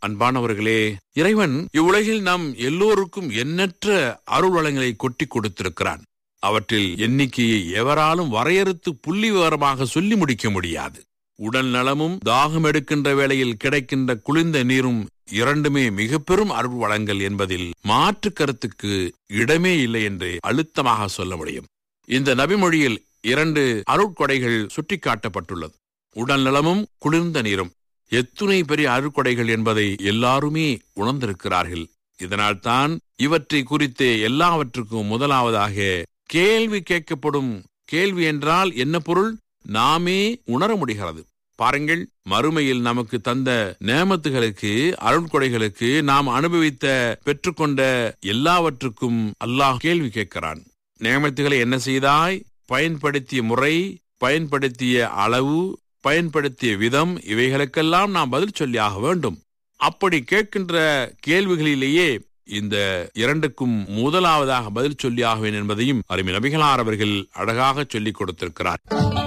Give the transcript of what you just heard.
அன்பானவர்களே இறைவன் இவ்வுலகில் நம் எல்லோருக்கும் எண்ணற்ற அருள் வளங்களை கொட்டி கொடுத்திருக்கிறான் அவற்றில் எண்ணிக்கையை எவராலும் வரையறுத்து புள்ளி விவரமாக சொல்லி முடிக்க முடியாது உடல் நலமும் தாகம் எடுக்கின்ற வேளையில் கிடைக்கின்ற குளிர்ந்த நீரும் இரண்டுமே மிக பெரும் அருள் வளங்கள் என்பதில் மாற்று கருத்துக்கு இடமே இல்லை என்று அழுத்தமாக சொல்ல முடியும் இந்த நபிமொழியில் இரண்டு அருட்கொடைகள் சுட்டிக்காட்டப்பட்டுள்ளது உடல் நலமும் குளிர்ந்த நீரும் எத்துணை பெரிய அருட்கொடைகள் என்பதை எல்லாருமே உணர்ந்திருக்கிறார்கள் இதனால்தான் இவற்றை குறித்து எல்லாவற்றுக்கும் முதலாவதாக கேள்வி கேட்கப்படும் கேள்வி என்றால் என்ன பொருள் நாமே உணர முடிகிறது பாருங்கள் மறுமையில் நமக்கு தந்த நேமத்துகளுக்கு அருட்கொடைகளுக்கு நாம் அனுபவித்த பெற்றுக்கொண்ட எல்லாவற்றுக்கும் அல்லாஹ் கேள்வி கேட்கிறான் நேமத்துகளை என்ன செய்தாய் பயன்படுத்திய முறை பயன்படுத்திய அளவு பயன்படுத்திய விதம் இவைகளுக்கெல்லாம் நாம் பதில் சொல்லியாக வேண்டும் அப்படி கேட்கின்ற கேள்விகளிலேயே இந்த இரண்டுக்கும் முதலாவதாக பதில் சொல்லியாகுவேன் என்பதையும் அருமை நபிகளார் அவர்கள் அழகாக சொல்லிக் கொடுத்திருக்கிறார்